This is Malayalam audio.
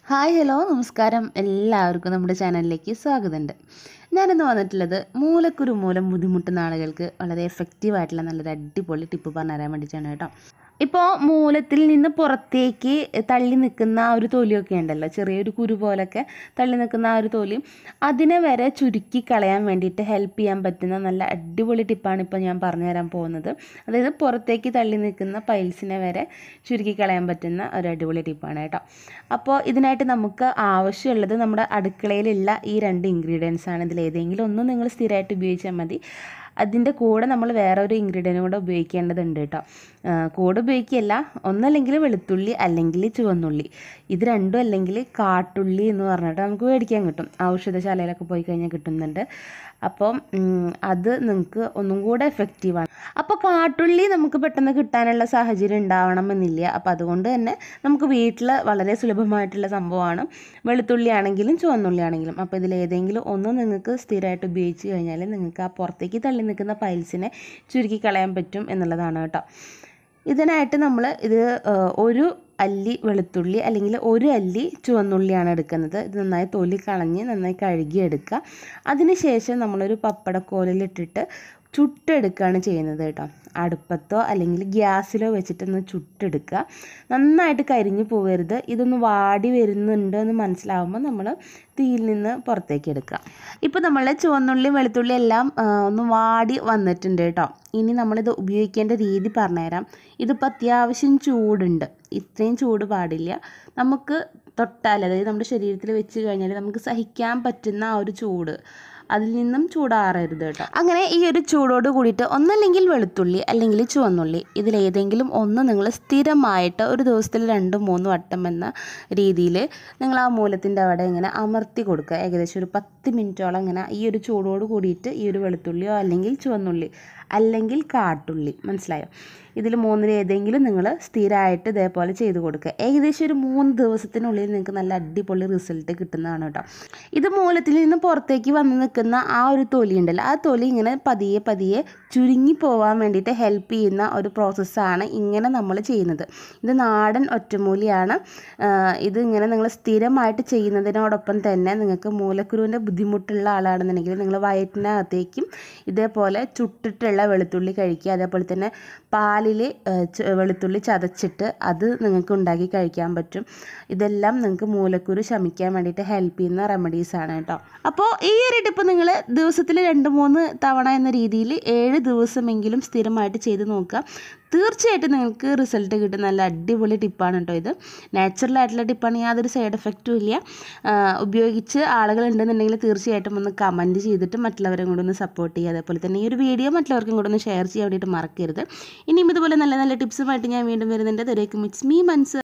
ഹായ് ഹലോ നമസ്കാരം എല്ലാവർക്കും നമ്മുടെ ചാനലിലേക്ക് സ്വാഗതമുണ്ട് ഞാനിന്ന് വന്നിട്ടുള്ളത് മൂലക്കുരു മൂലം ബുദ്ധിമുട്ടുന്ന ആളുകൾക്ക് വളരെ എഫക്റ്റീവായിട്ടുള്ള നല്ലൊരു അടിപൊളി ടിപ്പ് പറഞ്ഞു തരാൻ വേണ്ടിയിട്ടാണ് കേട്ടോ ഇപ്പോൾ മൂലത്തിൽ നിന്ന് പുറത്തേക്ക് തള്ളി നിൽക്കുന്ന ആ ഒരു തൊലിയൊക്കെ ഉണ്ടല്ലോ ചെറിയൊരു കുരു പോലൊക്കെ തള്ളി നിൽക്കുന്ന ആ ഒരു തൊലി അതിനെ വരെ ചുരുക്കി കളയാൻ വേണ്ടിയിട്ട് ഹെൽപ്പ് ചെയ്യാൻ പറ്റുന്ന നല്ല അടിപൊളി ടിപ്പാണ് ഇപ്പോൾ ഞാൻ പറഞ്ഞു തരാൻ പോകുന്നത് അതായത് പുറത്തേക്ക് തള്ളി നിൽക്കുന്ന പൈൽസിനെ വരെ ചുരുക്കി കളയാൻ പറ്റുന്ന ഒരു അടിപൊളി ടിപ്പാണ് കേട്ടോ അപ്പോൾ ഇതിനായിട്ട് നമുക്ക് ആവശ്യമുള്ളത് നമ്മുടെ അടുക്കളയിലുള്ള ഈ രണ്ട് ഇൻഗ്രീഡിയൻസ് ആണ് ഇതിൽ ഏതെങ്കിലും ഒന്ന് നിങ്ങൾ സ്ഥിരമായിട്ട് ഉപയോഗിച്ചാൽ മതി അതിൻ്റെ കൂടെ നമ്മൾ വേറെ ഒരു ഇൻഗ്രീഡിയൻറ്റ് കൂടെ ഉപയോഗിക്കേണ്ടതുണ്ട് കേട്ടോ കൂടെ ഉപയോഗിക്കുകയല്ല ഒന്നല്ലെങ്കിൽ വെളുത്തുള്ളി അല്ലെങ്കിൽ ചുവന്നുള്ളി ഇത് രണ്ടും അല്ലെങ്കിൽ കാട്ടുള്ളി എന്ന് പറഞ്ഞിട്ട് നമുക്ക് മേടിക്കാൻ കിട്ടും ഔഷധശാലയിലൊക്കെ പോയി കഴിഞ്ഞാൽ കിട്ടുന്നുണ്ട് അപ്പം അത് നിങ്ങൾക്ക് ഒന്നും കൂടെ എഫക്റ്റീവാണ് അപ്പോൾ കാട്ടുള്ളി നമുക്ക് പെട്ടെന്ന് കിട്ടാനുള്ള സാഹചര്യം ഉണ്ടാവണമെന്നില്ല അപ്പോൾ അതുകൊണ്ട് തന്നെ നമുക്ക് വീട്ടിൽ വളരെ സുലഭമായിട്ടുള്ള സംഭവമാണ് വെളുത്തുള്ളി ആണെങ്കിലും ചുവന്നുള്ളി ആണെങ്കിലും അപ്പോൾ ഇതിൽ ഏതെങ്കിലും ഒന്ന് നിങ്ങൾക്ക് സ്ഥിരമായിട്ട് ഉപയോഗിച്ച് കഴിഞ്ഞാൽ നിങ്ങൾക്ക് ആ പുറത്തേക്ക് തള്ളി നിൽക്കുന്ന പൈൽസിനെ ചുരുക്കി കളയാൻ പറ്റും എന്നുള്ളതാണ് കേട്ടോ ഇതിനായിട്ട് നമ്മൾ ഇത് ഒരു അല്ലി വെളുത്തുള്ളി അല്ലെങ്കിൽ ഒരു അല്ലി ചുവന്നുള്ളിയാണ് എടുക്കുന്നത് ഇത് നന്നായി തൊലി കളഞ്ഞ് നന്നായി കഴുകി എടുക്കുക അതിനുശേഷം നമ്മളൊരു പപ്പടക്കോലിലിട്ടിട്ട് ചുട്ടെടുക്കുകയാണ് ചെയ്യുന്നത് കേട്ടോ അടുപ്പത്തോ അല്ലെങ്കിൽ ഗ്യാസിലോ വെച്ചിട്ടൊന്ന് ചുട്ടെടുക്കുക നന്നായിട്ട് കരിഞ്ഞു പോകരുത് ഇതൊന്ന് വാടി വരുന്നുണ്ട് എന്ന് മനസ്സിലാവുമ്പോൾ നമ്മൾ തീയിൽ നിന്ന് പുറത്തേക്ക് എടുക്കുക ഇപ്പോൾ നമ്മൾ ചുവന്നുള്ളി വെളുത്തുള്ളി എല്ലാം ഒന്ന് വാടി വന്നിട്ടുണ്ട് കേട്ടോ ഇനി നമ്മളിത് ഉപയോഗിക്കേണ്ട രീതി പറഞ്ഞുതരാം ഇതിപ്പോൾ അത്യാവശ്യം ചൂടുണ്ട് ഇത്രയും ചൂട് പാടില്ല നമുക്ക് തൊട്ടാൽ അതായത് നമ്മുടെ ശരീരത്തിൽ വെച്ച് കഴിഞ്ഞാൽ നമുക്ക് സഹിക്കാൻ പറ്റുന്ന ആ ഒരു ചൂട് അതിൽ നിന്നും ചൂടാറരുത് കേട്ടോ അങ്ങനെ ഈ ഒരു ചൂടോട് കൂടിയിട്ട് ഒന്നല്ലെങ്കിൽ വെളുത്തുള്ളി അല്ലെങ്കിൽ ചുവന്നുള്ളി ഇതിലേതെങ്കിലും ഒന്ന് നിങ്ങൾ സ്ഥിരമായിട്ട് ഒരു ദിവസത്തിൽ രണ്ട് മൂന്ന് വട്ടം എന്ന രീതിയിൽ നിങ്ങൾ ആ മൂലത്തിൻ്റെ അവിടെ ഇങ്ങനെ അമർത്തി കൊടുക്കുക ഏകദേശം ഒരു പത്ത് മിനിറ്റോളം ഇങ്ങനെ ഈ ഒരു ചൂടോട് കൂടിയിട്ട് ഈ ഒരു വെളുത്തുള്ളിയോ അല്ലെങ്കിൽ ചുവന്നുള്ളി അല്ലെങ്കിൽ കാട്ടുള്ളി മനസ്സിലായോ ഇതിൽ മൂന്നിൽ ഏതെങ്കിലും നിങ്ങൾ സ്ഥിരമായിട്ട് ഇതേപോലെ ചെയ്ത് കൊടുക്കുക ഏകദേശം ഒരു മൂന്ന് ദിവസത്തിനുള്ളിൽ നിങ്ങൾക്ക് നല്ല അടിപൊളി റിസൾട്ട് കിട്ടുന്നതാണ് കേട്ടോ ഇത് മൂലത്തിൽ നിന്ന് പുറത്തേക്ക് വന്ന് നിൽക്കുന്ന ആ ഒരു തൊലി ഉണ്ടല്ലോ ആ തൊലി ഇങ്ങനെ പതിയെ പതിയെ ചുരുങ്ങി പോകാൻ വേണ്ടിയിട്ട് ഹെൽപ്പ് ചെയ്യുന്ന ഒരു പ്രോസസ്സാണ് ഇങ്ങനെ നമ്മൾ ചെയ്യുന്നത് ഇത് നാടൻ ഒറ്റമൂലിയാണ് ഇത് ഇങ്ങനെ നിങ്ങൾ സ്ഥിരമായിട്ട് ചെയ്യുന്നതിനോടൊപ്പം തന്നെ നിങ്ങൾക്ക് മൂലക്കുരുവിൻ്റെ ബുദ്ധിമുട്ടുള്ള ആളാണെന്നുണ്ടെങ്കിൽ നിങ്ങൾ വയറ്റിനകത്തേക്കും ഇതേപോലെ ചുട്ടിട്ടുള്ള വെളുത്തുള്ളി കഴിക്കുക അതേപോലെ തന്നെ പാലിൽ വെളുത്തുള്ളി ചതച്ചിട്ട് അത് നിങ്ങൾക്ക് ഉണ്ടാക്കി കഴിക്കാൻ പറ്റും ഇതെല്ലാം നിങ്ങൾക്ക് മൂലക്കുരു ശമിക്കാൻ വേണ്ടിയിട്ട് ഹെൽപ്പ് ചെയ്യുന്ന റെമഡീസാണ് കേട്ടോ അപ്പോൾ ഈ ഒരു ടിപ്പ് നിങ്ങൾ ദിവസത്തിൽ രണ്ട് മൂന്ന് തവണ എന്ന രീതിയിൽ ഏഴ് ദിവസമെങ്കിലും സ്ഥിരമായിട്ട് ചെയ്ത് നോക്കുക തീർച്ചയായിട്ടും നിങ്ങൾക്ക് റിസൾട്ട് കിട്ടും നല്ല അടിപൊളി ടിപ്പാണ് കേട്ടോ ഇത് നാച്ചുറൽ ആയിട്ടുള്ള ടിപ്പാണ് യാതൊരു സൈഡ് എഫക്റ്റും ഇല്ല ഉപയോഗിച്ച് ആളുകൾ ഉണ്ടെന്നുണ്ടെങ്കിൽ തീർച്ചയായിട്ടും ഒന്ന് കമൻറ്റ് ചെയ്തിട്ട് മറ്റുള്ളവരും കൂടെ ഒന്ന് സപ്പോർട്ട് ചെയ്യുക അതേപോലെ തന്നെ ഈ ഒരു വീഡിയോ മറ്റുള്ളവർക്കും കൂടെ ഒന്ന് ഷെയർ ചെയ്യാൻ വേണ്ടിയിട്ട് മറക്കരുത് ഇനിയും ഇതുപോലെ നല്ല നല്ല ടിപ്സുമായിട്ട് ഞാൻ വീണ്ടും വരുന്നുണ്ട് ദരേക്കും ഇറ്റ്സ് മീ മൻസ്